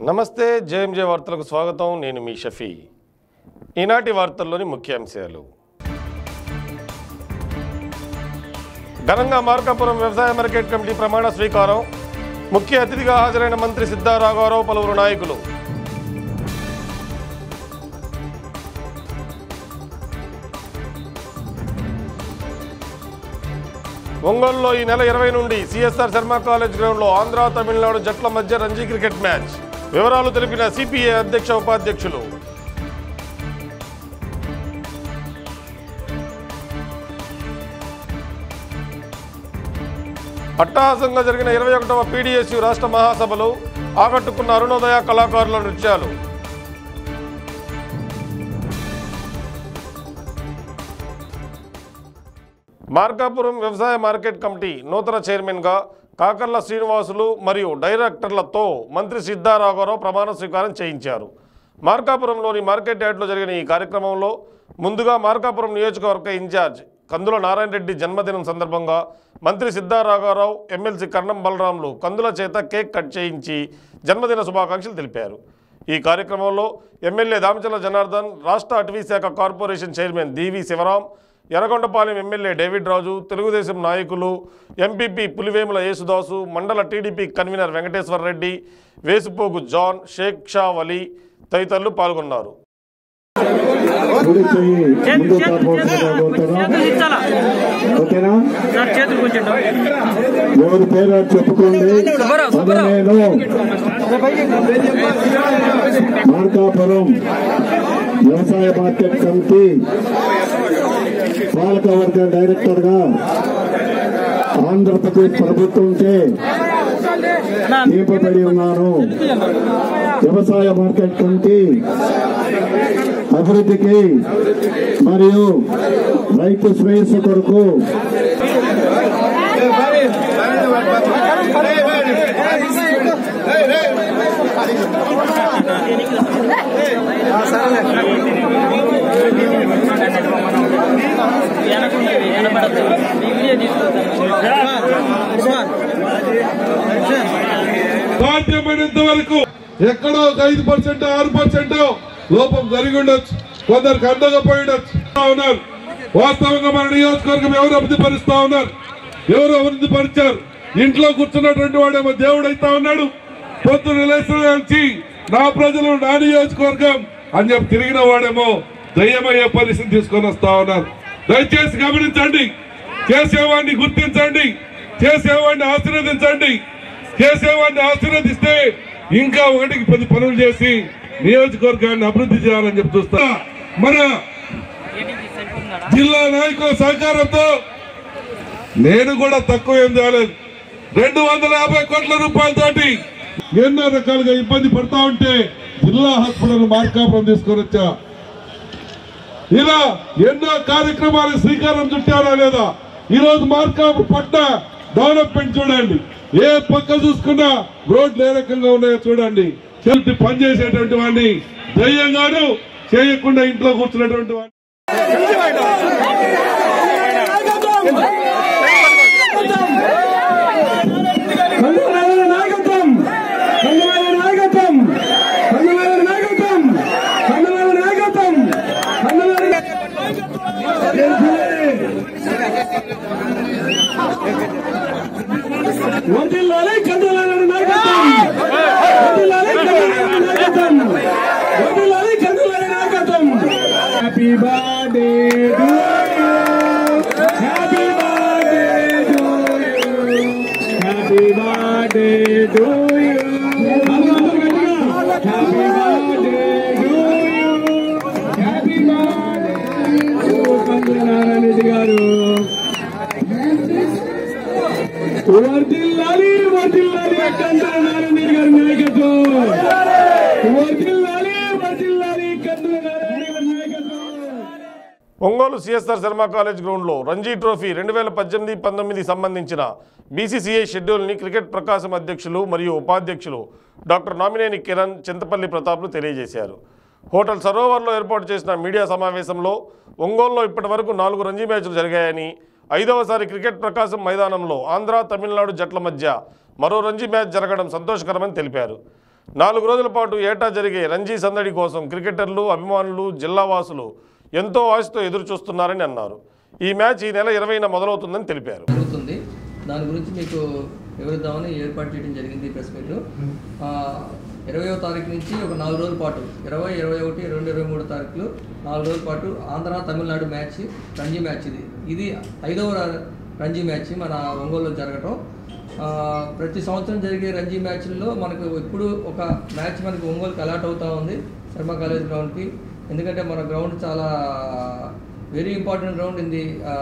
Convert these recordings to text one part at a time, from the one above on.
నమస్తే జేఎంజే వార్తలకు స్వాగతం నేను మీ షఫీ ఈనాటి వార్తల్లోని ముఖ్యాంశాలు ఘనంగా మార్కాపురం వ్యవసాయ మార్కెట్ కమిటీ ప్రమాణ స్వీకారం ముఖ్య అతిథిగా హాజరైన మంత్రి సిద్ధారాఘవరావు పలువురు నాయకులు ఒంగోలులో ఈ నెల ఇరవై నుండి సిఎస్ఆర్ శర్మ కాలేజ్ గ్రౌండ్లో ఆంధ్ర తమిళనాడు జట్ల మధ్య రంజీ క్రికెట్ మ్యాచ్ వివరాలు తెలిపిన సిపిఐ అధ్యక్ష ఉపాధ్యక్షులు అట్టహాసంగా జరిగిన ఇరవై ఒకటవ పీడిఎస్యు రాష్ట్ర మహాసభలు ఆకట్టుకున్న అరుణోదయ కళాకారుల నృత్యాలు మార్కాపురం వ్యవసాయ మార్కెట్ కమిటీ నూతన చైర్మన్గా కాకర్ల శ్రీనివాసులు మరియు డైరెక్టర్లతో మంత్రి సిద్ధారాఘవరావు ప్రమాణ స్వీకారం చేయించారు మార్కాపురంలోని మార్కెట్ యార్డ్లో జరిగిన ఈ కార్యక్రమంలో ముందుగా మార్కాపురం నియోజకవర్గ ఇన్ఛార్జ్ కందుల నారాయణ రెడ్డి జన్మదినం సందర్భంగా మంత్రి సిద్ధారాఘవరావు ఎమ్మెల్సీ కర్ణం బలరాంలు కందుల చేత కేక్ కట్ చేయించి జన్మదిన శుభాకాంక్షలు తెలిపారు ఈ కార్యక్రమంలో ఎమ్మెల్యే దామచల జనార్దన్ రాష్ట్ర అటవీ శాఖ corporation chairman D V Sivaram Yerragondapalem MLA David Raju Telugu Desam నాయకులు ఎంపీపీ పులివేముల యేసుదాసు మండల టీడీపీ కన్వీనర్ వెంకటేశ్వర రెడ్డి వేసుపోగు జాన్ షేక్ షా వలీ తదితరులు పాల్గొన్నారు కుడి చెయ్యి ముందు తప్పకుండా కోరుతున్నా చేతులు ఇచ్చాలా ఓకేనా సార్ చేతులు కొంచెం ఎవరి పేరు అది చెప్పుకోండి అది నేను మార్కాపురం వ్యవసాయ మార్కెట్ కమిటీ పాలకవర్గ డైరెక్టర్ గా ఆంధ్రప్రదేశ్ ప్రభుత్వంచే నియమపడి ఉన్నాను వ్యవసాయ మార్కెట్ కమిటీ అభివృద్ధికి మరియు రైతు శ్రేయస్సు కొరకు వెనకుండేది వెనపడదు ఈ వీడియో తీసుకుంటాను సాధ్యమైనంత వరకు ఎక్కడో ఒక ఐదు పర్సెంట్ ఆరు పర్సెంట్ లోపం జరిగి ఉండొచ్చు కొందరికి అండగా పోయి ఉండొచ్చు ఉన్నారు వాస్తవంగా మన నియోజకవర్గం ఎవరు అభివృద్ధి పరుస్తా ఉన్నారు ఎవరు అభివృద్ధి పరిచారు ఇంట్లో కూర్చున్నటువంటి వాడేమో దేవుడు అయితా ఉన్నాడు పొద్దున్న లేచిన నుంచి నా ప్రజలు నా నియోజకవర్గం అని చెప్పి తిరిగిన వాడేమో దయ్యమయ్యే పరిస్థితి తీసుకొని వస్తా ఉన్నారు దయచేసి గమనించండి చేసేవాడిని గుర్తించండి చేసేవాడిని ఆశీర్వదించండి చేసేవాడిని ఆశీర్వదిస్తే ఇంకా ఒకటికి పది పనులు చేసి నియోజకవర్గాన్ని అభివృద్ధి చేయాలని చెప్పి చూస్తా మన జిల్లా నాయకుల సహకారంతో నేను కూడా తక్కువ ఏం చేయలేదు రెండు వందల యాభై కోట్ల రూపాయలతోటి ఎన్నో రకాలుగా ఇబ్బంది పడతా ఉంటే జిల్లా హాస్పిటల్ మార్కాపురం తీసుకొని వచ్చా ఇలా ఎన్నో కార్యక్రమాలకు శ్రీకారం చుట్టారా లేదా ఈ రోజు మార్కాపురం పట్ల డెవలప్మెంట్ చూడండి ఏ పక్క చూసుకున్నా రోడ్లు ఏ రకంగా ఉన్నాయో చూడండి చెల్లి పనిచేసేటువంటి వాడిని ధైర్యంగాను చేయకుండా ఇంట్లో కూర్చున్నటువంటి వాడిని కందువాల నాయకత్వం కందువాల నాయకత్వం కందువాల నాయకత్వం కందువాల నాయకత్వం కందువాల వర్దిల్లాలి కందువాల నాయకత్వం వర్దిల్లాలి కందువాల నాయకత్వం వర్దిల్లాలి కందువాల నాయకత్వం happy birthday to you happy birthday to you happy birthday to you happy birthday to you happy birthday Narayana Reddy గారు వర్దిల్లాలి వర్దిల్లాలి కందుల నారాయణ రెడ్డి గారి నాయకత్వం వర్దిల్లాలి వర్దిల్లాలి కందుల నారాయణ రెడ్డి గారి నాయకత్వం ఒంగోలు సిఎస్ఆర్ శర్మ కాలేజ్ గ్రౌండ్లో రంజీ ట్రోఫీ రెండు వేల పద్దెనిమిది పంతొమ్మిది సంబంధించిన బీసీసీఐ షెడ్యూల్ని క్రికెట్ ప్రకాశం అధ్యక్షులు మరియు ఉపాధ్యక్షులు డాక్టర్ నామినేని కిరణ్ చింతపల్లి ప్రతాప్లు తెలియజేశారు హోటల్ సరోవర్లో ఏర్పాటు చేసిన మీడియా సమావేశంలో ఒంగోలులో ఇప్పటి వరకు నాలుగు రంజీ మ్యాచ్లు జరిగాయని ఐదవసారి క్రికెట్ ప్రకాశం మైదానంలో ఆంధ్ర తమిళనాడు జట్ల మధ్య మరో రంజీ మ్యాచ్ జరగడం సంతోషకరమని తెలిపారు నాలుగు రోజుల పాటు ఏటా జరిగే రంజీ సందడి కోసం క్రికెటర్లు అభిమానులు జిల్లావాసులు ఎంతో ఆశతో ఎదురు చూస్తున్నారని అన్నారు ఈ మ్యాచ్ ఈ నెల ఇరవైన మొదలవుతుందని తెలిపారు జరుగుతుంది దాని గురించి మీకు వివరిద్దామని ఏర్పాటు చేయడం జరిగింది ప్రెస్ మీట్ ఇరవయో తారీఖు నుంచి ఒక నాలుగు రోజుల పాటు ఇరవై ఇరవై ఒకటి రెండు ఇరవై మూడు తారీఖులు నాలుగు రోజుల పాటు ఆంధ్ర తమిళనాడు మ్యాచ్ రంజీ మ్యాచ్ ఇది ఇది ఐదవ ర- రంజీ మ్యాచ్ మన ఒంగోలులో జరగటం ఆ, ప్రతి సంవత్సరం జరిగే రంజీ మ్యాచ్ల్లో మనకు ఇప్పుడు ఒక మ్యాచ్ మనకి ఒంగోలుకి అలాట్ అవుతా ఉంది శర్మ కాలేజ్ గ్రౌండ్కి ఎందుకంటే మన గ్రౌండ్ చాలా very important ground in the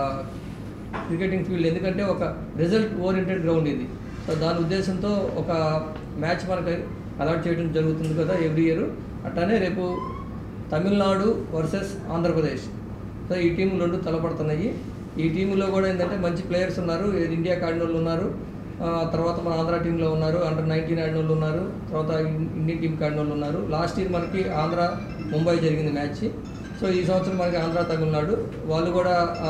cricketing field ఎందుకంటే ఒక రిజల్ట్ ఓరియంటెడ్ గ్రౌండ్ ఇది సో దాని ఉద్దేశంతో ఒక మ్యాచ్ మనకి అలాట్ చేయడం జరుగుతుంది కదా ఎవ్రీ ఇయర్ అట్లానే రేపు తమిళనాడు వర్సెస్ ఆంధ్రప్రదేశ్ సో ఈ టీంలు రెండు తలపడుతున్నాయి ఈ టీంలో కూడా ఏంటంటే మంచి ప్లేయర్స్ ఉన్నారు ఇండియా ఆడిన వాళ్ళు ఉన్నారు ఆ, తర్వాత మన ఆంధ్ర టీంలో ఉన్నారు అండర్ నైన్టీన్ ఆడిన వాళ్ళు ఉన్నారు తర్వాత ఇన్- ఇండియన్ టీంకి ఆడిన వాళ్ళు ఉన్నారు లాస్ట్ ఇయర్ మనకి ఆంధ్ర ముంబై జరిగింది మ్యాచ్ సో ఈ సంవత్సరం మనకి ఆంధ్ర తమిళనాడు వాళ్ళు కూడా ఆ,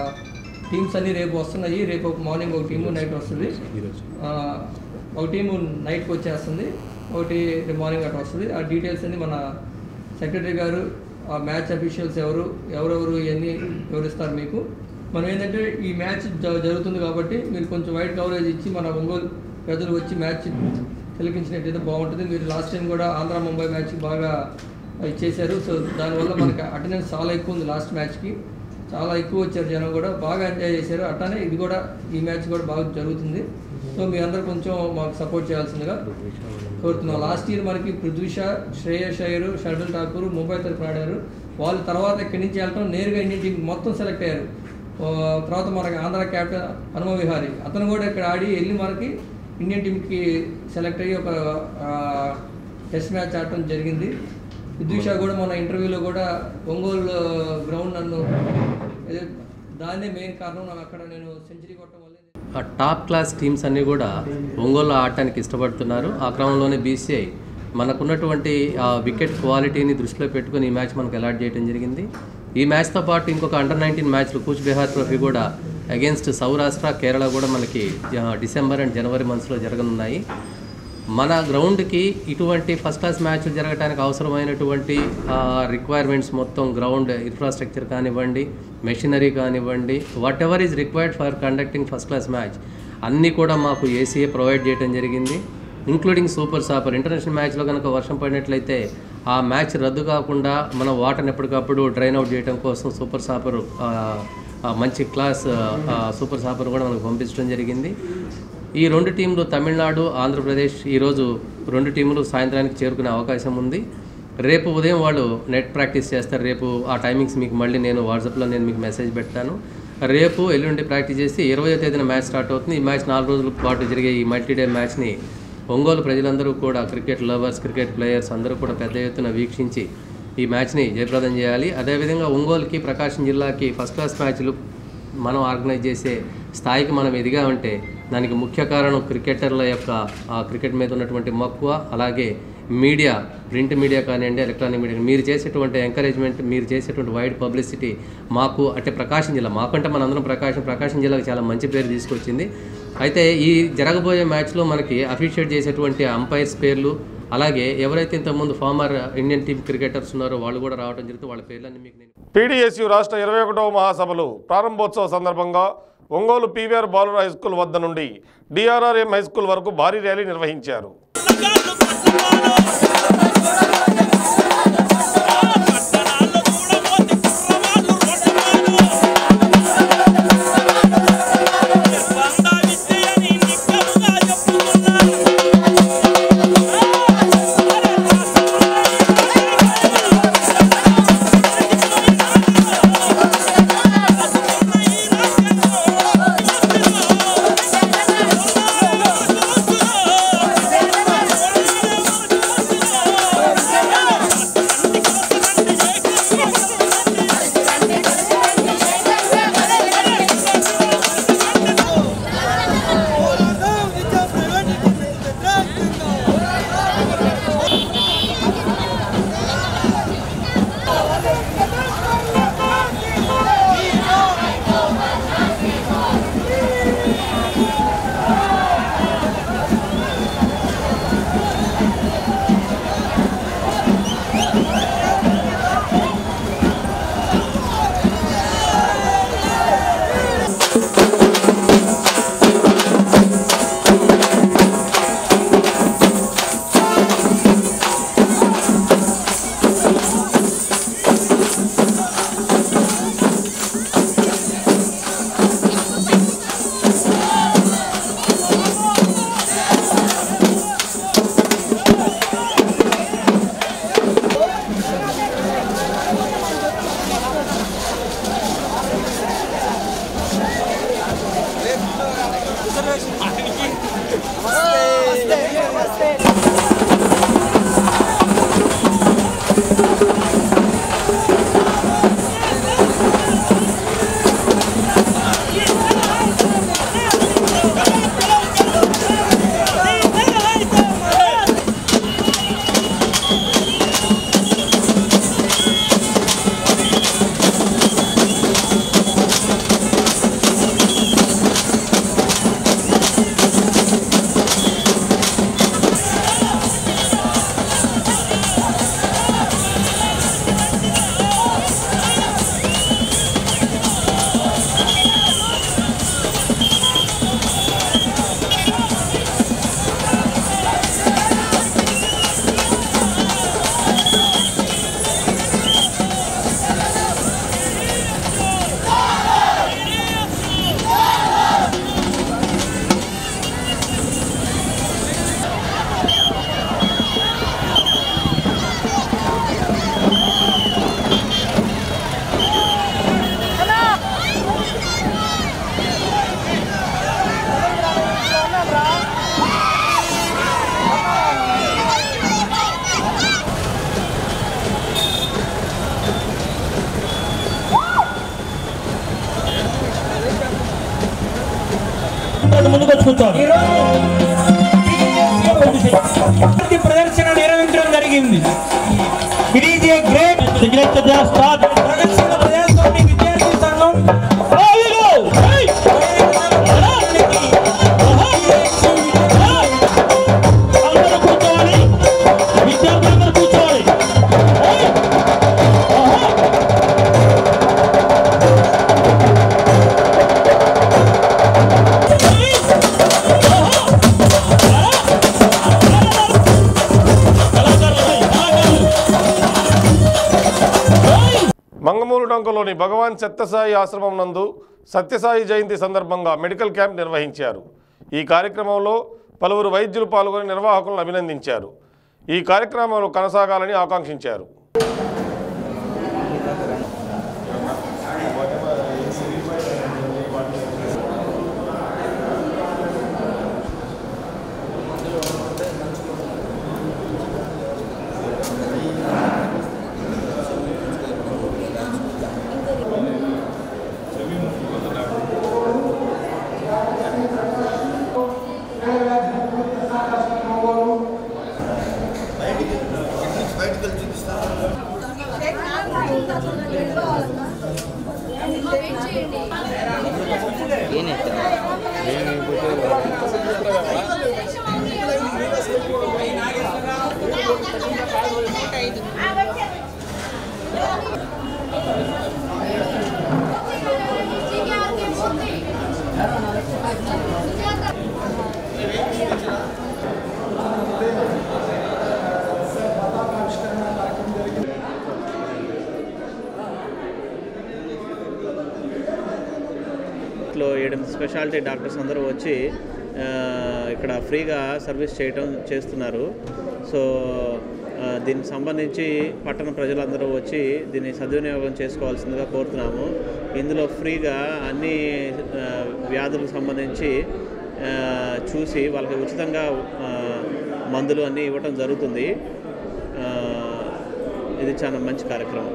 టీమ్స్ అన్ని రేపు వస్తున్నాయి రేపు ఒక మార్నింగ్ ఒక టీము నైట్ వస్తుంది ఆ, ఒక టీము నైట్కి వచ్చేస్తుంది ఒకటి రేపు మార్నింగ్ అట్లా వస్తుంది ఆ డీటెయిల్స్ అన్ని మన సెక్రటరీ గారు ఆ మ్యాచ్ అఫీషియల్స్ ఎవరు ఎవరెవరు ఇవన్నీ వివరిస్తారు మీకు మనం ఏంటంటే ఈ మ్యాచ్ జ- జరుగుతుంది కాబట్టి మీరు కొంచెం వైడ్ కవరేజ్ ఇచ్చి మన ఒంగోలు ప్రజలు వచ్చి మ్యాచ్ తిలకించినట్టయితే బాగుంటుంది మీరు లాస్ట్ టైం కూడా ఆంధ్ర ముంబై మ్యాచ్ బాగా ఇచ్చేశారు సో దానివల్ల మనకి అటెండెన్స్ చాలా ఎక్కువ ఉంది లాస్ట్ మ్యాచ్కి చాలా ఎక్కువ వచ్చారు జనం కూడా బాగా ఎంజాయ్ చేశారు అట్లానే ఇది కూడా ఈ మ్యాచ్ కూడా బాగా జరుగుతుంది సో మీ అందరూ కొంచెం మాకు సపోర్ట్ చేయాల్సిందిగా కోరుతున్నాం లాస్ట్ ఇయర్ మనకి పృథ్వీష శ్రేయస్ అయ్యరు షర్డల్ ఠాకూర్ ముంబై తరఫున ఆడారు వాళ్ళు తర్వాత ఇక్కడి నుంచి వెళ్ళటం నేరుగా ఇండియన్ టీం మొత్తం సెలెక్ట్ అయ్యారు ఆ, తర్వాత మనకి ఆంధ్ర క్యాప్టెన్ హనుమ విహారీ అతను కూడా ఇక్కడ ఆడి వెళ్ళి మనకి ఇండియన్ టీంకి సెలెక్ట్ అయ్యి ఒక ఆ, టెస్ట్ మ్యాచ్ ఆడటం జరిగింది విద్యుషా కూడా మన ఇంటర్వ్యూలో కూడా ఒంగోలు గ్రౌండ్ నన్ను ఏదో- దాన్నే మెయిన్ కారణం నాకు అక్కడ నేను సెంచరీ కొట్టడం వల్ల ఆ టాప్ క్లాస్ టీమ్స్ అన్నీ కూడా ఒంగోలు ఆడటానికి ఇష్టపడుతున్నారు ఆ క్రమంలోనే బీసీఐ మనకున్నటువంటి ఆ వికెట్ క్వాలిటీని దృష్టిలో పెట్టుకుని ఈ మ్యాచ్ మనకు అలాట్ చేయడం జరిగింది ఈ మ్యాచ్తో పాటు ఇంకొక అండర్ నైన్టీన్ మ్యాచ్లు కూచ్ బీహార్ ట్రోఫీ కూడా అగేన్స్ట్ సౌరాష్ట్ర కేరళ కూడా మనకి జ- డిసెంబర్ అండ్ జనవరి మంత్స్లో జరగనున్నాయి మన గ్రౌండ్కి ఇటువంటి ఫస్ట్ క్లాస్ మ్యాచ్లు జరగడానికి అవసరమైనటువంటి రిక్వైర్మెంట్స్ మొత్తం గ్రౌండ్ ఇన్ఫ్రాస్ట్రక్చర్ కానివ్వండి మెషినరీ కానివ్వండి whatever is required for conducting first class match అన్నీ కూడా మాకు ఏసీఏ ప్రొవైడ్ చేయడం జరిగింది ఇంక్లూడింగ్ సూపర్ సాపర్ ఇంటర్నేషనల్ మ్యాచ్లో కనుక వర్షం పడినట్లయితే ఆ మ్యాచ్ రద్దు కాకుండా మనం వాటర్ని ఎప్పటికప్పుడు డ్రైన్ అవుట్ చేయడం కోసం సూపర్ సాపర్ మంచి క్లాస్ ఆ, సూపర్ సాపర్ కూడా మనకు పంపించడం జరిగింది ఈ రెండు టీంలు తమిళనాడు ఆంధ్రప్రదేశ్ ఈరోజు రెండు టీములు సాయంత్రానికి చేరుకునే అవకాశం ఉంది రేపు ఉదయం వాళ్ళు నెట్ ప్రాక్టీస్ చేస్తారు రేపు ఆ టైమింగ్స్ మీకు మళ్ళీ నేను వాట్సాప్లో నేను మీకు మెసేజ్ పెడతాను రేపు ఎల్లుండి ప్రాక్టీస్ చేసి ఇరవయో తేదీన మ్యాచ్ స్టార్ట్ అవుతుంది ఈ మ్యాచ్ నాలుగు రోజుల పాటు జరిగే ఈ మల్టీడే మ్యాచ్ని ఒంగోలు ప్రజలందరూ కూడా క్రికెట్ లవర్స్ క్రికెట్ ప్లేయర్స్ అందరూ కూడా పెద్ద ఎత్తున వీక్షించి ఈ మ్యాచ్ని జయప్రదం చేయాలి అదేవిధంగా ఒంగోలుకి ప్రకాశం జిల్లాకి ఫస్ట్ క్లాస్ మ్యాచ్లు మనం ఆర్గనైజ్ చేసే స్థాయికి మనం ఎదిగామంటే దానికి ముఖ్య కారణం క్రికెటర్ల యొక్క ఆ క్రికెట్ మీద ఉన్నటువంటి మక్కువ అలాగే మీడియా ప్రింట్ మీడియా కానివ్వండి ఎలక్ట్రానిక్ మీడియా మీరు చేసేటువంటి ఎంకరేజ్మెంట్ మీరు చేసేటువంటి వైడ్ పబ్లిసిటీ మాకు అంటే ప్రకాశం జిల్లా మాకంటే మనందరం ప్రకాశం ప్రకాశం జిల్లాకు చాలా మంచి పేరు తీసుకొచ్చింది అయితే ఈ జరగబోయే మ్యాచ్లో మనకి అఫీషియేట్ చేసేటువంటి అంపైర్స్ పేర్లు అలాగే ఎవరైతే ఇంతకుముందు ఫార్మర్ ఇండియన్ టీమ్ క్రికెటర్స్ ఉన్నారో వాళ్ళు కూడా రావడం జరుగుతుంది వాళ్ళ పేర్లన్నీ మీకు నేను పీడీఎస్యు రాష్ట్ర ఇరవై ఒకటవ మహాసభలు ప్రారంభోత్సవ సందర్భంగా ఒంగోలు పీవీఆర్ బాలుర హై స్కూల్ వద్ద నుండి డిఆర్ఆర్ఎం హై స్కూల్ వరకు భారీ ర్యాలీ నిర్వహించారు Thank కూర్చోండి పూర్తి ప్రదర్శన నిర్వహించడం జరిగింది ఇట్ ఈజ్ ఏ గ్రేట్ ప్రదర్శన ప్రజాస్వామ్య విద్యార్థి సంఘం రాజులు! ఏయ్! అందరూ కూర్చోవాలి విద్యార్థులందరూ కూర్చోవాలి ఏయ్! ఆహా! మంగమూరు డంకలోని భగవాన్ సత్యసాయి ఆశ్రమం నందు సత్యసాయి జయంతి సందర్భంగా మెడికల్ క్యాంప్ నిర్వహించారు ఈ కార్యక్రమంలో పలువురు వైద్యులు పాల్గొని నిర్వాహకులను అభినందించారు ఈ కార్యక్రమంలో కొనసాగాలని ఆకాంక్షించారు లో ఏడెనిమిది స్పెషాలిటీ డాక్టర్స్ అందరూ వచ్చి ఆ, ఇక్కడ ఫ్రీగా సర్వీస్ చేయటం చేస్తున్నారు సో ఆ, దీనికి సంబంధించి పట్టణ ప్రజలందరూ వచ్చి దీన్ని సద్వినియోగం చేసుకోవాల్సిందిగా కోరుతున్నాము ఇందులో ఫ్రీగా అన్ని ఆ, వ్యాధులకు సంబంధించి ఆ, చూసి వాళ్ళకి ఉచితంగా ఆ, మందులు అన్నీ ఇవ్వటం జరుగుతుంది ఆ, ఇది చాలా మంచి కార్యక్రమం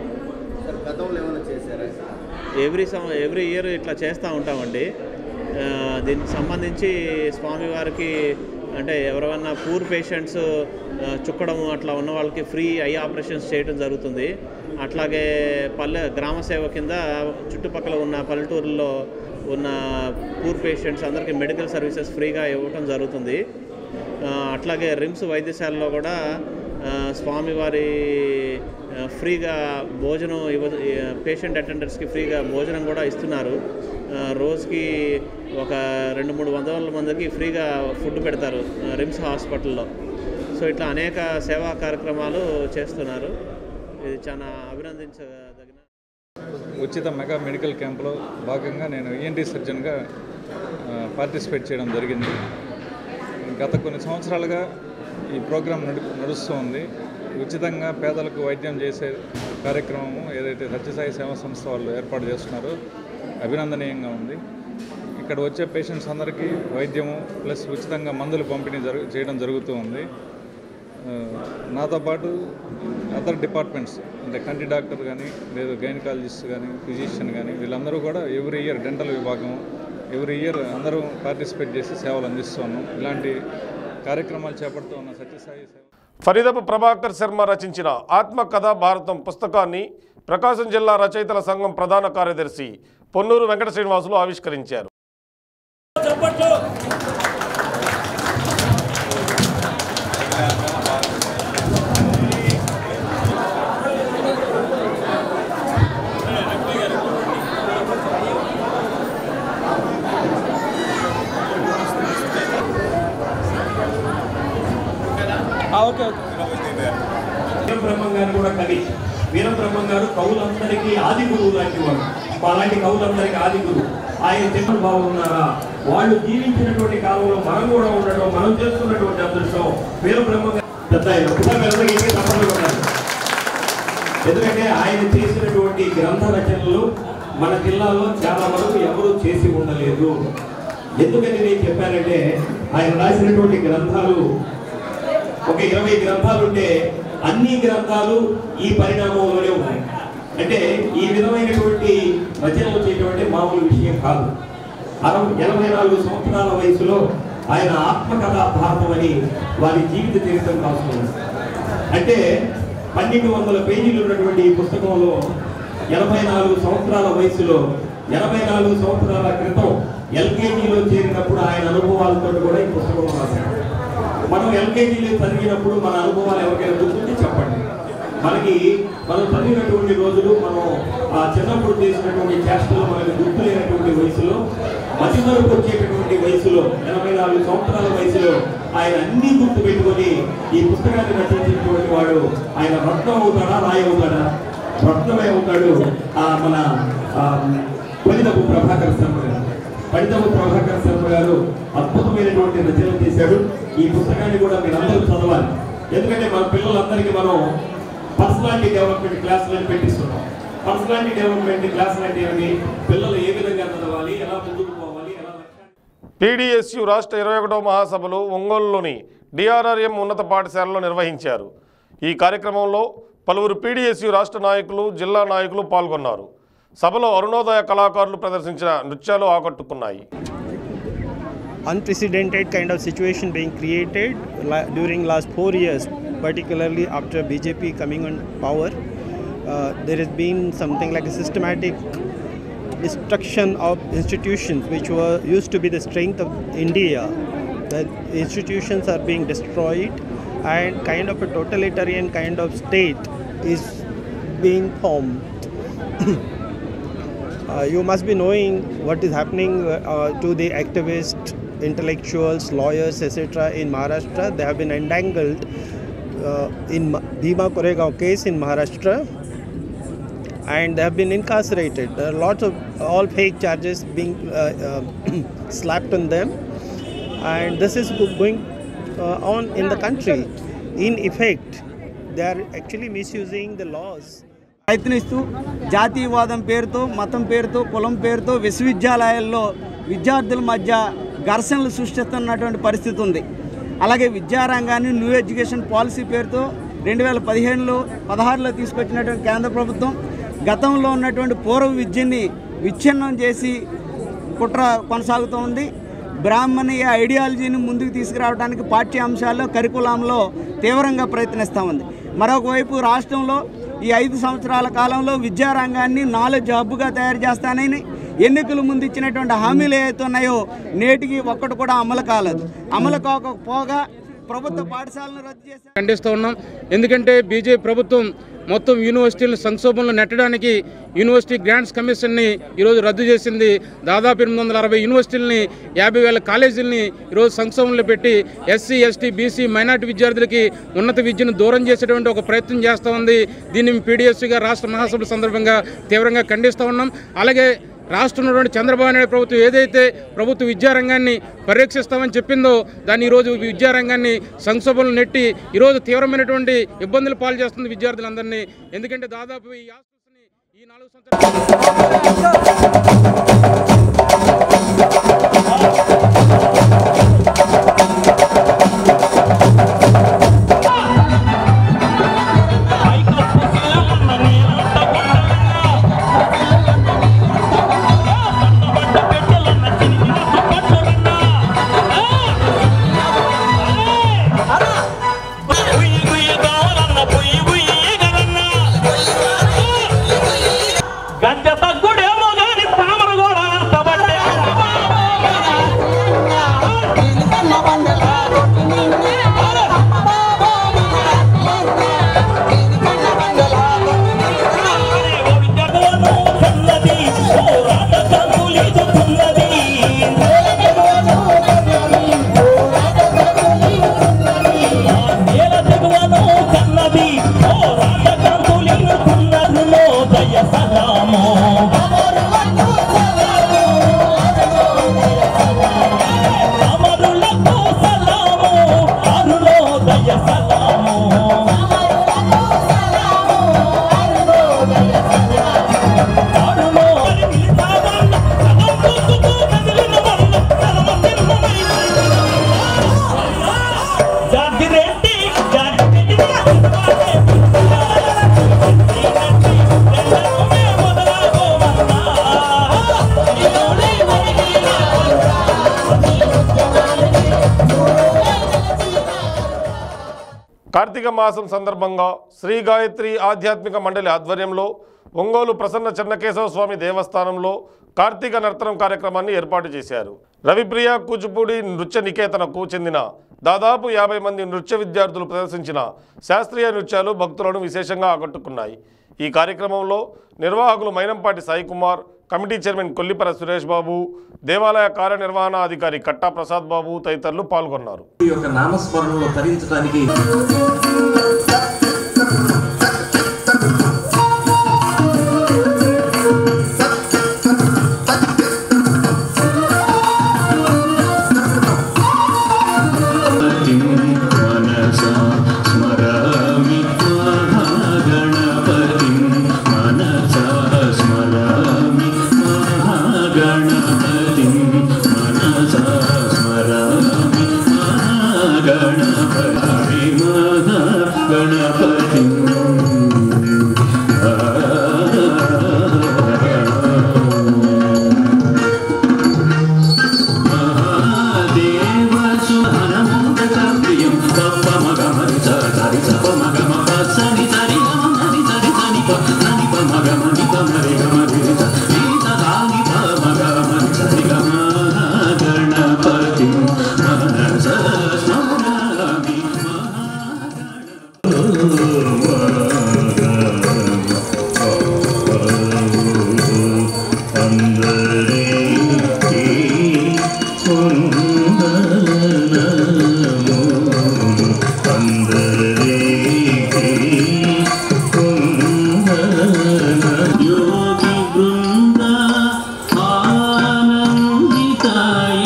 ఎవ్రీ సం ఎవ్రీ ఇయర్ ఇట్లా చేస్తూ ఉంటామండి ఆ, దీనికి సంబంధించి స్వామివారికి అంటే ఎవరైనా పూర్ పేషెంట్స్ చుక్కడం అట్లా ఉన్న వాళ్ళకి ఫ్రీ ఐ ఆపరేషన్స్ చేయడం జరుగుతుంది అట్లాగే పల్లె గ్రామ సేవ కింద చుట్టుపక్కల ఉన్న పల్లెటూరులో ఉన్న పూర్ పేషెంట్స్ అందరికీ మెడికల్ సర్వీసెస్ ఫ్రీగా ఇవ్వటం జరుగుతుంది ఆ, అట్లాగే రిమ్స్ వైద్యశాలలో కూడా ఆ, స్వామివారి ఆ, ఫ్రీగా భోజనం ఇవ్వ పేషెంట్ అటెండర్స్కి ఫ్రీగా భోజనం కూడా ఇస్తున్నారు ఆ, రోజుకి ఒక రెండు మూడు వందల మందికి ఫ్రీగా ఫుడ్ పెడతారు ఆ, రిమ్స్ హాస్పిటల్లో సో ఇట్లా అనేక సేవా కార్యక్రమాలు చేస్తున్నారు ఇది చాలా అభినందించదగిన ఉచిత మెగా మెడికల్ క్యాంప్లో భాగంగా నేను ఈఎన్టీ సర్జన్గా ఆ, పార్టిసిపేట్ చేయడం జరిగింది గత కొన్ని సంవత్సరాలుగా ఈ ప్రోగ్రాం నడు నడుస్తూ ఉంది ఉచితంగా పేదలకు వైద్యం చేసే కార్యక్రమము ఏదైతే సత్యసాయి సేవా సంస్థ వాళ్ళు ఏర్పాటు చేస్తున్నారో అభినందనీయంగా ఉంది ఇక్కడ వచ్చే పేషెంట్స్ అందరికీ వైద్యము ప్లస్ ఉచితంగా మందులు పంపిణీ జరుగు చేయడం జరుగుతూ ఉంది ఆ, నాతో పాటు అదర్ డిపార్ట్మెంట్స్ అంటే కంటి డాక్టర్ కానీ లేదా గైనకాలజిస్ట్ కానీ ఫిజిషియన్ కానీ వీళ్ళందరూ కూడా ఎవ్రీ ఇయర్ డెంటల్ విభాగం ఎవ్రీ ఇయర్ అందరూ పార్టిసిపేట్ చేసి సేవలు అందిస్తున్నాం ఇలాంటి కార్యక్రమాలు చేపడుతూ ఉన్న సత్యసాయి సేవ ఫరీదపు ప్రభాకర్ శర్మ రచించిన ఆత్మకథా భారతం పుస్తకాన్ని ప్రకాశం జిల్లా రచయితల సంఘం ప్రధాన కార్యదర్శి పొన్నూరు వెంకట శ్రీనివాసులు ఆవిష్కరించారు వీరబ్రహ్మం గారు కూడా కవి వీరబ్రహ్మం గారు కవులందరికీ ఆది గురువు లాంటి వాడు అలాంటి కవులందరికీ ఆది గురువు ఆయన చెప్పిన బాగున్నారా వాళ్ళు జీవించినటువంటి కాలంలో మనం కూడా ఉండటం మనం చేస్తున్నటువంటి అదృష్టం వీరబ్రహ్మం గారు పెద్ద ఆయన ఒకసారి వీళ్ళందరికీ ఇంటికి తప్పకుండా కొట్టాలి. ఎందుకంటే ఆయన చేసినటువంటి గ్రంథ రచనలు మన జిల్లాలో చాలా వరకు ఎవరు చేసి ఉండలేదు ఎందుకని నేను చెప్పానంటే ఆయన రాసినటువంటి గ్రంథాలు ఒక ఇరవై గ్రంథాలు ఉంటే అన్ని గ్రంథాలు ఈ పరిణామంలోనే ఉన్నాయి అంటే ఈ విధమైనటువంటి రచనలు చేయడం అంటే మామూలు విషయం కాదు అరవై ఎనభై నాలుగు సంవత్సరాల వయసులో ఆయన ఆత్మకథ భారతం అని వారి జీవిత చరిత్ర రాసుకున్నారు అంటే పన్నెండు వందల పేజీలు ఉన్నటువంటి ఈ పుస్తకంలో ఎనభై నాలుగు సంవత్సరాల వయసులో ఎనభై నాలుగు సంవత్సరాల క్రితం ఎల్కేజీలో చేరినప్పుడు ఆయన అనుభవాలతో కూడా ఈ పుస్తకం రాశాడు మనం ఎల్కేజీలో చదివినప్పుడు మన అనుభవాలు ఎవరికైనా గుర్తుంటే చెప్పండి మనకి మనం చదివినటువంటి రోజులు మనం ఆ చిన్నప్పుడు చేసినటువంటి చేష్టలు మనకి గుర్తులేనటువంటి వయసులో మతిమరుపు వచ్చేటటువంటి వయసులో ఎనభై నాలుగు సంవత్సరాల వయసులో ఆయన అన్ని గుర్తు పెట్టుకొని ఈ పుస్తకాన్ని రచించినటువంటి వాడు ఆయన రత్నం అవుతాడా రాయి అవుతాడా రత్నమే అవుతాడు ఆ మన ఆ, పడిదపు ప్రభాకర్ శర్మ గారు పడిదపు ప్రభాకర్ శర్మ గారు అద్భుతమైనటువంటి రచన చేశాడు ఈ పుస్తకాన్ని కూడా మీరు అందరూ చదవాలి ఎందుకంటే మన పిల్లలందరికీ మనం పర్సనాలిటీ డెవలప్మెంట్ క్లాసులను పెట్టిస్తున్నాం పర్సనాలిటీ డెవలప్మెంట్ క్లాసులు అంటే ఏమి పిల్లలు ఏ విధంగా చదవాలి ఎలా ముందుకు పోవాలి ఎలా లక్ష్యాన్ని పీడీఎస్యు రాష్ట్ర ఇరవై ఒకటో మహాసభలు ఒంగోలులోని డిఆర్ఆర్ఎం ఉన్నత పాఠశాలలో నిర్వహించారు ఈ కార్యక్రమంలో పలువురు పీడీఎస్యు రాష్ట్ర నాయకులు జిల్లా నాయకులు పాల్గొన్నారు సభలో అరుణోదయ కళాకారులు ప్రదర్శించిన నృత్యాలు ఆకట్టుకున్నాయి unprecedented kind of situation being created la- during last four years, particularly after BJP coming on power. Uh, there has been something like a systematic destruction of institutions which were used to be the strength of India. The institutions are being destroyed, and kind of a totalitarian kind of state is being formed. Uh, you must be knowing what is happening uh, to the activists, intellectuals, lawyers, etc. in Maharashtra. They have been entangled uh, in Ma- Bhima Koregaon case in Maharashtra and they have been incarcerated. There are lots of all fake charges being uh, uh, slapped on them, and this is go- going uh, on in the country. In effect, they are actually misusing the laws. ప్రయత్నిస్తూ జాతీయవాదం పేరుతో మతం పేరుతో కులం పేరుతో విశ్వవిద్యాలయాల్లో విద్యార్థుల మధ్య ఘర్షణలు సృష్టిస్తున్నటువంటి పరిస్థితి ఉంది అలాగే విద్యారంగాన్ని న్యూ ఎడ్యుకేషన్ పాలసీ పేరుతో రెండు వేల పదిహేనులో పదహారులో తీసుకొచ్చినటువంటి కేంద్ర ప్రభుత్వం గతంలో ఉన్నటువంటి పూర్వ విద్యని విచ్ఛిన్నం చేసి కుట్ర కొనసాగుతూ ఉంది బ్రాహ్మణీయ ఐడియాలజీని ముందుకు తీసుకురావడానికి పాఠ్యాంశాల్లో కరికులంలో తీవ్రంగా ప్రయత్నిస్తూ ఉంది మరొకవైపు రాష్ట్రంలో ఈ ఐదు సంవత్సరాల కాలంలో విద్యారంగాన్ని నాలెడ్జ్ హబ్బుగా తయారు చేస్తానని ఎన్నికల ముందు ఇచ్చినటువంటి హామీలు ఏవైతే ఉన్నాయో నేటికి ఒక్కటి కూడా అమలు కాలేదు అమలు కాకపోగా ప్రభుత్వ పాఠశాలను రద్దు చేసి ఖండిస్తూ ఉన్నాం ఎందుకంటే బీజేపీ ప్రభుత్వం మొత్తం యూనివర్సిటీలను సంక్షోభంలో నెట్టడానికి యూనివర్సిటీ గ్రాంట్స్ కమిషన్ని ఈరోజు రద్దు చేసింది దాదాపు ఎనిమిది వందల అరవై యూనివర్సిటీలని యాభై వేల కాలేజీలని ఈరోజు సంక్షోభంలో పెట్టి ఎస్సీ ఎస్టీ బీసీ మైనార్టీ విద్యార్థులకి ఉన్నత విద్యను దూరం చేసేటువంటి ఒక ప్రయత్నం చేస్తూ ఉంది దీన్ని పీడిఎస్సీగా రాష్ట్ర మహాసభల సందర్భంగా తీవ్రంగా ఖండిస్తూ ఉన్నాం అలాగే రాష్ట్రంలో ఉన్నటువంటి చంద్రబాబు నాయుడు ప్రభుత్వం ఏదైతే ప్రభుత్వ విద్యారంగాన్ని పరీక్షిస్తామని చెప్పిందో దాన్ని ఈరోజు విద్యారంగాన్ని సంక్షోభంలో నెట్టి ఈరోజు తీవ్రమైనటువంటి ఇబ్బందులు పాలు చేస్తుంది విద్యార్థులందరినీ ఎందుకంటే దాదాపు ఈ ఆస్తుని ఈ నాలుగు సంవత్సరాలు గంజ తగ్గుడేమో గాని తామర కూడా అంతబట్టే కన్నది ఓ రాజకంతులిను కున్నదులో దయ సలామో అమరులకు సలాము అరుణోదయ సలాము జాతిరెడ్డి జాతిరెడ్డి మొదలగోమన్నా కార్తీక మాసం సందర్భంగా శ్రీ గాయత్రి ఆధ్యాత్మిక మండలి ఆధ్వర్యంలో ఒంగోలు ప్రసన్న చెన్నకేశవ స్వామి దేవస్థానంలో కార్తీక నర్తనం కార్యక్రమాన్ని ఏర్పాటు చేశారు రవిప్రియ కూచిపూడి నృత్య నికేతనకు చెందిన దాదాపు యాభై మంది నృత్య విద్యార్థులు ప్రదర్శించిన శాస్త్రీయ నృత్యాలు భక్తులను విశేషంగా ఆకట్టుకున్నాయి ఈ కార్యక్రమంలో నిర్వాహకులు మైనంపాటి సాయి కుమార్ కమిటీ చైర్మన్ కొల్లిపర సురేష్ బాబు దేవాలయ కార్యనిర్వహణాధికారి కట్టా ప్రసాద్ బాబు తదితరులు పాల్గొన్నారు ఈ యొక్క నామస్మరణలో తరించడానికి मनसा स्मरामि महागणपतिं मनसा स्मरामि महागणपतिं मनसा स्मरामि महागणपति महागणपतिम् महादेवसुहनमोदकप्रियं पप्पमगमनि च तरि च पमगम पस्सनि तरि गमनि तरि तनि प तनि पमगमनि पमरि गमरि च नि तदानि पमगमनि तरि गम गणपतिं मनस स्मरामि योगी वृन्द आनन्दिताय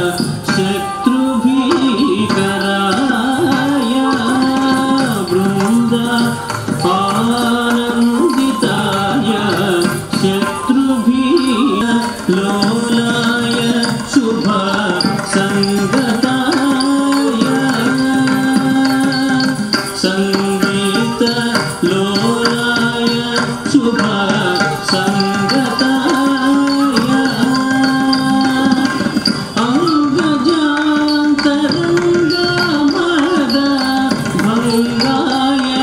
शत्रुभीकराय वृन्द आनन्दिताय शत्रुभीय लोलाय शुभ सङ्गताय सङ्गीत लोलाय शुभ सङ्गताय अङ्गजान्तरङ्गमद भङ्गाय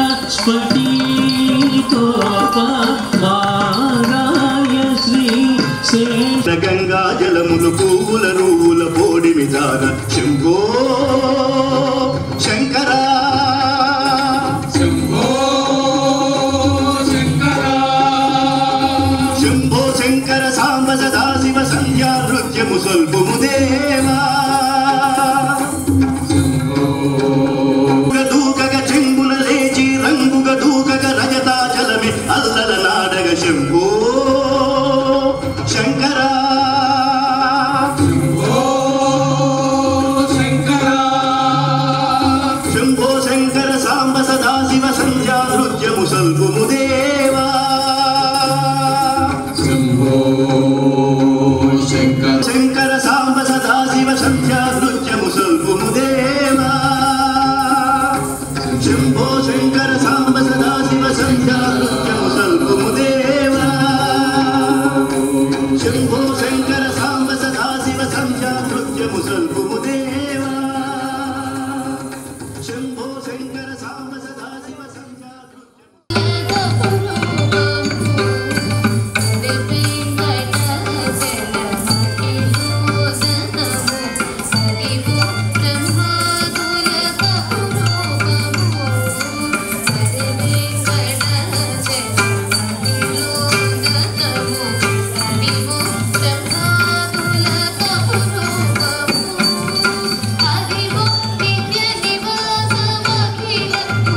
स्फटिकोपहाराय श्री గంగా జలములు పువ్వుల నువ్వుల పోడి విధాన శంభో శంకర శంభో శంకర శంభో శంకర సాంబ సదా శివ సంధ్యా నృత్యము స్వల్పము దేవా దూకగ చెంగున లేచి రంగుగ దూకగ రజతాచలమే అల్లల నాడగ శంభో శంకర శంభో శంకర సాంబ సదా శివ సంధ్యా నృత్యము సల్పుము దేవా శంభో శంకర శంకర సాంబ సదా శివ సంధ్యా నృత్యము సల్పుము దేవా శంభో శంకర సాంబ సదా శివ సంధ్యా నృత్యము సల్పుము దేవా శంభో శంకర సాంబ సదా శివ సంధ్యా నృత్యము సల్పుము దేవా శంభో శంకర సాంబ సదా శివ సంధ్యా అదిగో నిత్య నివాసమఖిల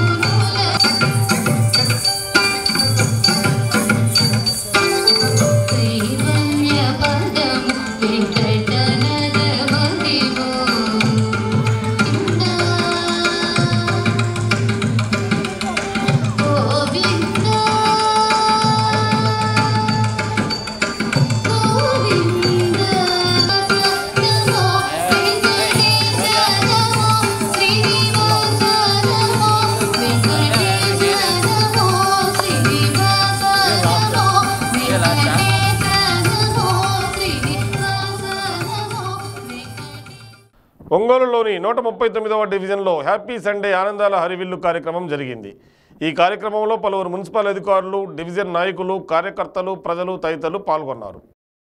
నగరంలోని నూట ముప్పై తొమ్మిదవ డివిజన్లో హ్యాపీ సండే ఆనందాల హరివిల్లు కార్యక్రమం జరిగింది ఈ కార్యక్రమంలో పలువురు మున్సిపల్ అధికారులు డివిజన్ నాయకులు కార్యకర్తలు ప్రజలు తదితరులు పాల్గొన్నారు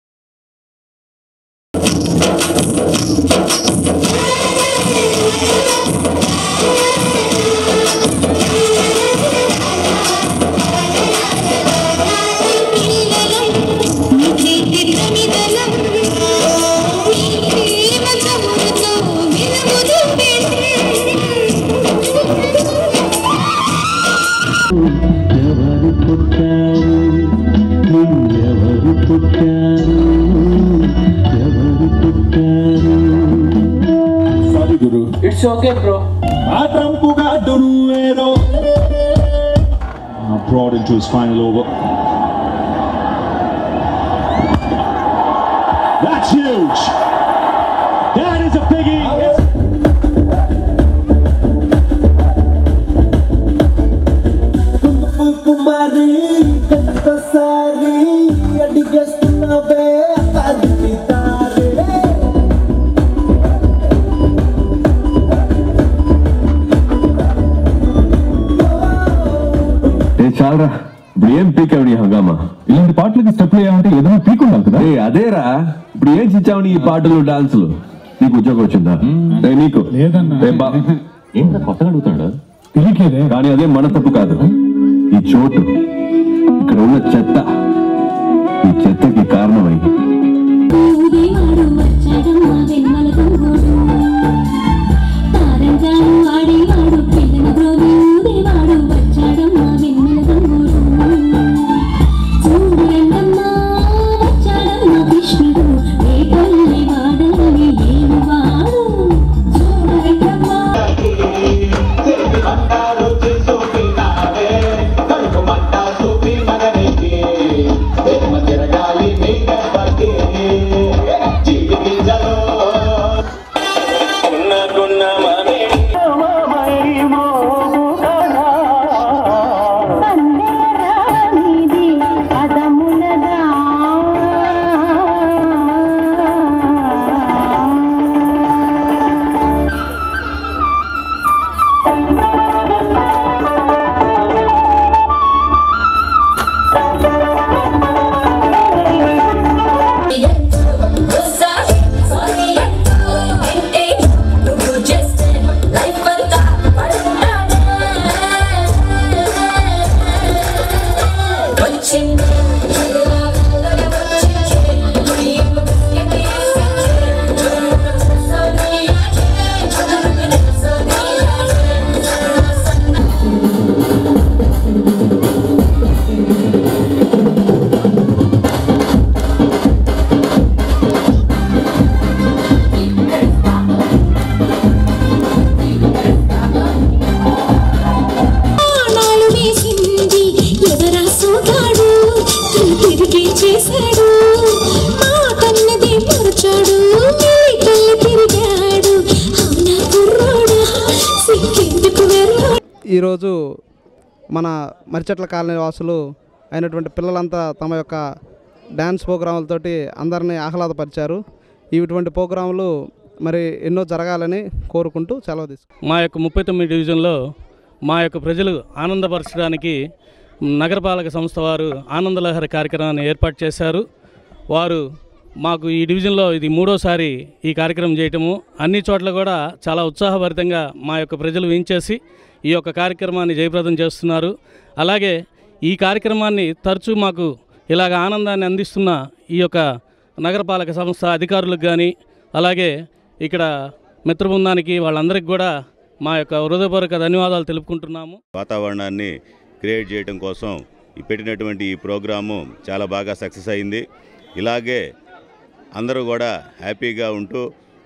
ఎవరు పుట్టారు ఎవరు పుట్టారు ఎవరు పుట్టారు సారీ గురు ఇట్స్ ఓకే బ్రో ఆ ట్రంపుగా దురువేరో brought into his final over. That's huge. That is a biggie. కుమారి ఒక్కసారి అడిగేస్తున్నావే అది తారే ఏ చాలరా ఇప్పుడు ఏం పీకావు నీ హంగామా ఇలాంటి పాటలకి స్టెప్ వేయాలంటే ఏదైనా పీక్ ఉండాలి కదా ఏ అదేరా ఇప్పుడు ఏం చిచ్చావు నీ ఈ పాటలు డాన్సులు నీకు ఉద్యోగం వచ్చిందా ఏ నీకు లేదన్నా ఏంటో కొత్తగా అడుగుతాడా తెలియట్లేదే కానీ అదే మన తప్పు కాదు ఈ చోటు ఇక్కడ ఉన్న చెత్త ఈ చెత్తకి కారణమై ఊదేవాడు వచ్చాడమ్మా వెన్నెల గంగోడు తారంగాడు ఆడేవాడు పిల్లల గ్రోవి ఊదేవాడు వచ్చాడమ్మా వెన్నెల గంగోడు చూడండమ్మా వచ్చాడమ్మా కృష్ణుడు వేటల్లి వాడల్లి ఏడువాడు చూడండమ్మా బాణాలు వేసింది ఎవరా సోగాడు తిరిగి చేశాడు మా కన్నది మరచాడు నీ కళ్ళు తిరిగాడు అవునా కుర్రోడా సిక్కెందుకు వెళ్ళాడు ఈరోజు మన మరిచెట్ల కాలనీ వాసులు అయినటువంటి పిల్లలంతా తమ యొక్క డ్యాన్స్ ప్రోగ్రాములతోటి అందరినీ ఆహ్లాదపరిచారు ఇటువంటి ప్రోగ్రాములు మరి ఎన్నో జరగాలని కోరుకుంటూ సెలవు తీసుకుంటాం మా యొక్క ముప్పై తొమ్మిది డివిజన్లో మా యొక్క ప్రజలు ఆనందపరచడానికి నగరపాలక సంస్థ వారు ఆనందలహరి కార్యక్రమాన్ని ఏర్పాటు చేశారు వారు మాకు ఈ డివిజన్లో ఇది మూడోసారి ఈ కార్యక్రమం చేయటము అన్ని చోట్ల కూడా చాలా ఉత్సాహభరితంగా మా యొక్క ప్రజలు వేయించేసి ఈ యొక్క కార్యక్రమాన్ని జయప్రదం చేస్తున్నారు అలాగే ఈ కార్యక్రమాన్ని తరచూ మాకు ఇలాగ ఆనందాన్ని అందిస్తున్న ఈ యొక్క నగరపాలక సంస్థ అధికారులకు కానీ అలాగే ఇక్కడ మిత్ర బృందానికి వాళ్ళందరికీ కూడా మా యొక్క హృదయపూర్వక ధన్యవాదాలు తెలుపుకుంటున్నాము వాతావరణాన్ని క్రియేట్ చేయడం కోసం ఈ పెట్టినటువంటి ఈ ప్రోగ్రాము చాలా బాగా సక్సెస్ అయింది ఇలాగే అందరూ కూడా హ్యాపీగా ఉంటూ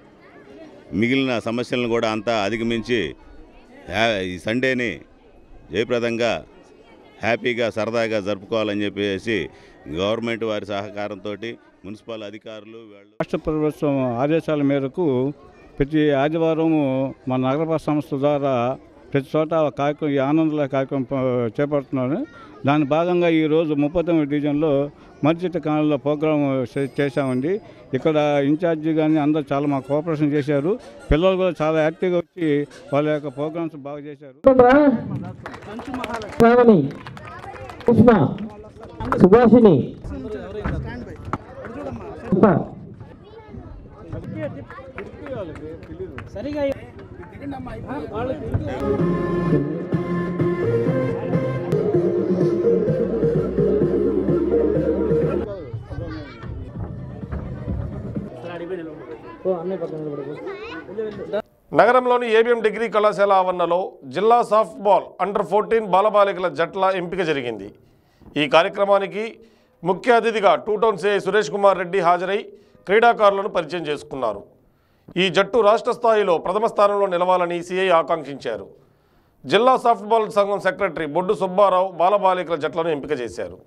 మిగిలిన సమస్యలను కూడా అంతా అధిగమించి హ్యా- ఈ సండేని జయప్రదంగా హ్యాపీగా సరదాగా జరుపుకోవాలని చెప్పేసి గవర్నమెంట్ వారి సహకారంతో మున్సిపల్ అధికారులు వాళ్ళు రాష్ట్ర ప్రభుత్వం ఆదేశాల మేరకు ప్రతి ఆదివారం మన నగరపాలక సంస్థ ద్వారా ప్రతి చోట ఆ కార్యక్రమం ఈ ఆనందల కార్యక్రమం ప- చేపడుతున్నాను దాని భాగంగా ఈరోజు ముప్పై తొమ్మిది డివిజన్లో మర్జిత కాలంలో ప్రోగ్రాం చే- చేశామండి ఇక్కడ ఇన్ఛార్జి కానీ అందరూ చాలా మాకు కోఆపరేషన్ చేశారు పిల్లలు కూడా చాలా యాక్టివ్గా వచ్చి వాళ్ళ యొక్క ప్రోగ్రామ్స్ బాగా చేశారు శ్రావణి ఉష్ణ సుభాషిణి పుష్ప. నగరంలోని ఏబిఎం డిగ్రీ కళాశాల ఆవరణలో జిల్లా సాఫ్ట్బాల్ అండర్ ఫోర్టీన్ బాలబాలికల జట్ల ఎంపిక జరిగింది ఈ కార్యక్రమానికి ముఖ్య అతిథిగా two town CI Suresh Kumar Reddy హాజరై క్రీడాకారులను పరిచయం చేసుకున్నారు ఈ జట్టు రాష్ట్ర స్థాయిలో ప్రథమ స్థానంలో నిలవాలని సిఐ ఆకాంక్షించారు జిల్లా సాఫ్ట్బాల్ సంఘం సెక్రటరీ బొడ్డు సుబ్బారావు బాలబాలికల జట్లను ఎంపిక చేశారు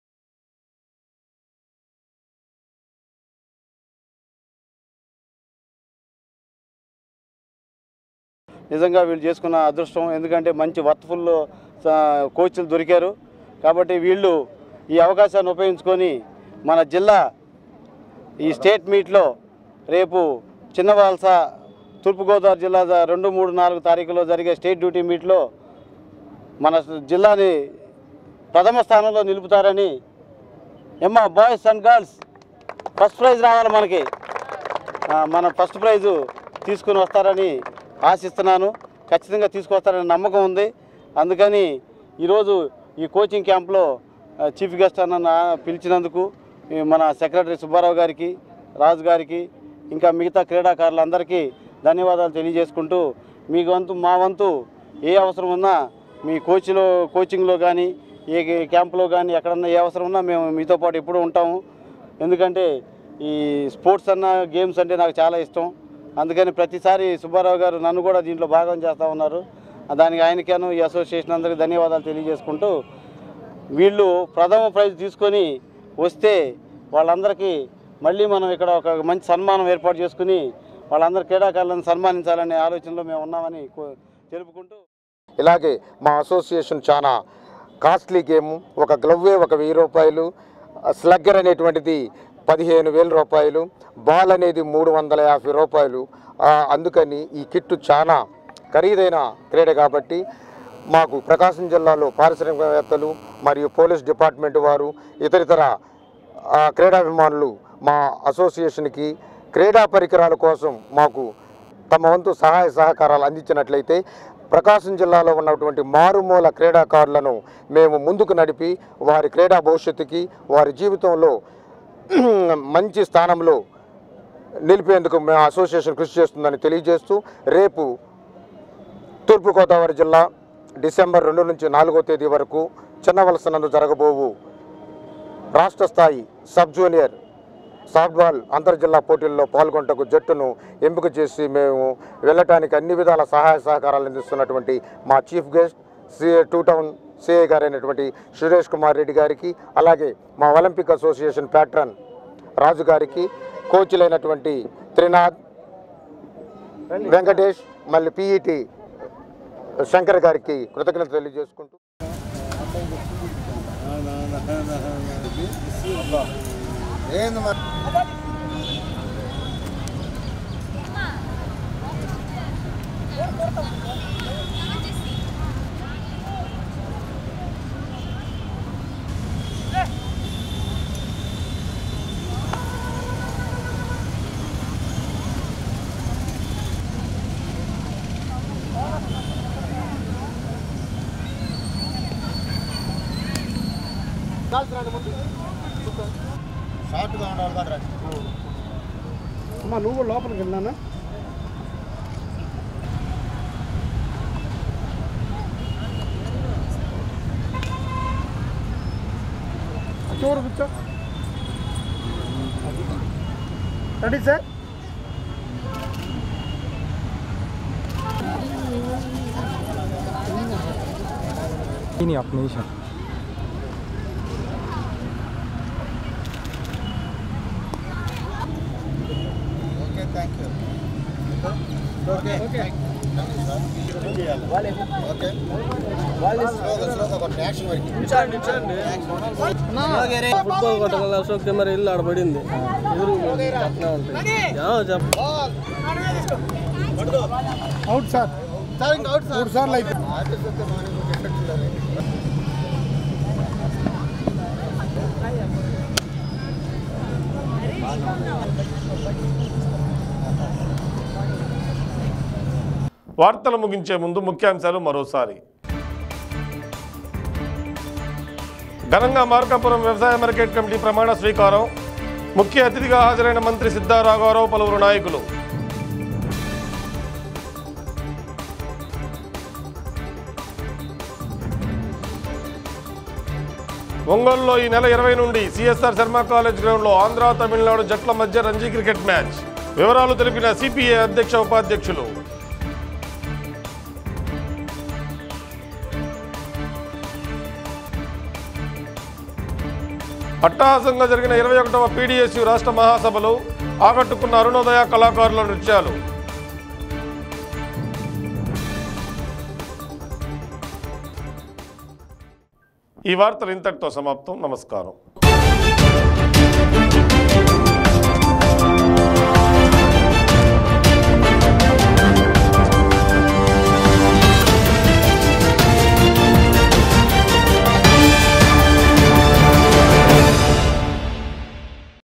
నిజంగా వీళ్ళు చేసుకున్న అదృష్టం ఎందుకంటే మంచి వర్త్ఫుల్ కోచ్లు దొరికారు కాబట్టి వీళ్ళు ఈ అవకాశాన్ని ఉపయోగించుకొని మన జిల్లా ఈ స్టేట్ మీట్లో రేపు చిన్నవాల్స తూర్పుగోదావరి జిల్లా ద- రెండు మూడు నాలుగు తారీఖులో జరిగే స్టేట్ డ్యూటీ మీట్లో మన జిల్లాని ప్రథమ స్థానంలో నిలుపుతారని ఎమ్మ boys and girls first prize రావాలి మనకి ఆ, మన ఫస్ట్ ప్రైజు తీసుకుని వస్తారని ఆశిస్తున్నాను ఖచ్చితంగా తీసుకొస్తారని నమ్మకం ఉంది అందుకని ఈరోజు ఈ కోచింగ్ క్యాంప్లో ఆ, చీఫ్ గెస్ట్ అన్న నా- పిలిచినందుకు ఈ మన సెక్రటరీ సుబ్బారావు గారికి రాజు గారికి ఇంకా మిగతా క్రీడాకారులందరికీ ధన్యవాదాలు తెలియజేసుకుంటూ మీ వంతు మా వంతు ఏ అవసరం ఉన్నా మీ కోచ్లో కోచింగ్లో కానీ ఏ క్యాంపులో కానీ ఎక్కడన్నా ఏ అవసరం ఉన్నా మేము మీతో పాటు ఎప్పుడూ ఉంటాము ఎందుకంటే ఈ స్పోర్ట్స్ అన్న గేమ్స్ అంటే నాకు చాలా ఇష్టం అందుకని ప్రతిసారి సుబ్బారావు గారు నన్ను కూడా దీంట్లో భాగం చేస్తూ ఉన్నారు దానికి ఆయనకేను ఈ అసోసియేషన్ అందరికీ ధన్యవాదాలు తెలియజేసుకుంటూ వీళ్ళు ప్రథమ ప్రైజ్ తీసుకొని వస్తే వాళ్ళందరికీ మళ్ళీ మనం ఇక్కడ ఒక మంచి సన్మానం ఏర్పాటు చేసుకుని వాళ్ళందరి క్రీడాకారులను సన్మానించాలనే ఆలోచనలో మేము ఉన్నామని కో- తెలుపుకుంటూ ఇలాగే మా అసోసియేషన్ చాలా కాస్ట్లీ గేమ్ ఒక గ్లవ్వే ఒక వెయ్యి రూపాయలు స్లగ్గర్ అనేటువంటిది పదిహేను వేల రూపాయలు బాల్ అనేది మూడు వందల యాభై రూపాయలు ఆ, అందుకని ఈ కిట్టు చాలా ఖరీదైన క్రీడ కాబట్టి మాకు ప్రకాశం జిల్లాలో పారిశ్రామికవేత్తలు మరియు పోలీస్ డిపార్ట్మెంట్ వారు ఇతరితర ఆ, క్రీడాభిమానులు మా అసోసియేషన్కి క్రీడా పరికరాల కోసం మాకు తమ వంతు సహాయ సహకారాలు అందించినట్లయితే ప్రకాశం జిల్లాలో ఉన్నటువంటి మారుమూల క్రీడాకారులను మేము ముందుకు నడిపి వారి క్రీడా భవిష్యత్తుకి వారి జీవితంలో మంచి స్థానంలో నిలిపేందుకు మా అసోసియేషన్ కృషి చేస్తుందని తెలియజేస్తూ రేపు తూర్పుగోదావరి జిల్లా డిసెంబర్ రెండు నుంచి నాలుగో తేదీ వరకు చిన్నవలసనందు జరగబోవు రాష్ట్ర స్థాయి సబ్ జూనియర్ సాఫ్ట్బాల్ అంతర్జిల్లా పోటీల్లో పాల్గొంటకు జట్టును ఎంపిక చేసి మేము వెళ్ళటానికి అన్ని విధాల సహాయ సహకారాలు అందిస్తున్నటువంటి మా chief guest CA two town CA గారైనటువంటి సురేష్ కుమార్ రెడ్డి గారికి అలాగే మా ఒలింపిక్ అసోసియేషన్ ప్యాట్రన్ రాజు గారికి కోచ్లైనటువంటి త్రినాథ్ వెంకటేష్ మళ్ళీ పిఈటి శంకర్ గారికి కృతజ్ఞత తెలియజేసుకుంటూ షార్ట్గా ఉండాలి కదా అమ్మా నువ్వు లోపలికి వెళ్ళానా చూడు కూర్చో రెడీ సార్ नहीं अपने ही शायद okay thank you okay okay football కొట్టగల అశోక్ కెమెరా ఇల్లు ఆడబడింది ఎదురు పక్కనే ఉంటాయి యా, చెప్ప అవుట్ సార్ మూడు సార్లు అయితే వార్తలు ముగించే ముందు ముఖ్యాంశాలు మరోసారి ఘనంగా మార్కాపురం వ్యవసాయ మార్కెట్ కమిటీ ప్రమాణ స్వీకారం ముఖ్య అతిథిగా హాజరైన మంత్రి సిద్ధారాఘవరావు పలువురు నాయకులు ఒంగోలులో ఈ నెల ఇరవై నుండి సిఎస్ఆర్ శర్మ కాలేజ్ గ్రౌండ్లో ఆంధ్ర తమిళనాడు జట్ల మధ్య రంజీ క్రికెట్ మ్యాచ్ వివరాలు తెలిపిన సిపిఐ అధ్యక్ష ఉపాధ్యక్షులు అట్టహాసంగా జరిగిన ఇరవై ఒకటవ పీడిఎస్యు రాష్ట్ర మహాసభలు ఆకట్టుకున్న అరుణోదయ కళాకారుల నృత్యాలు ఈ వార్తలు ఇంతటితో సమాప్తం నమస్కారం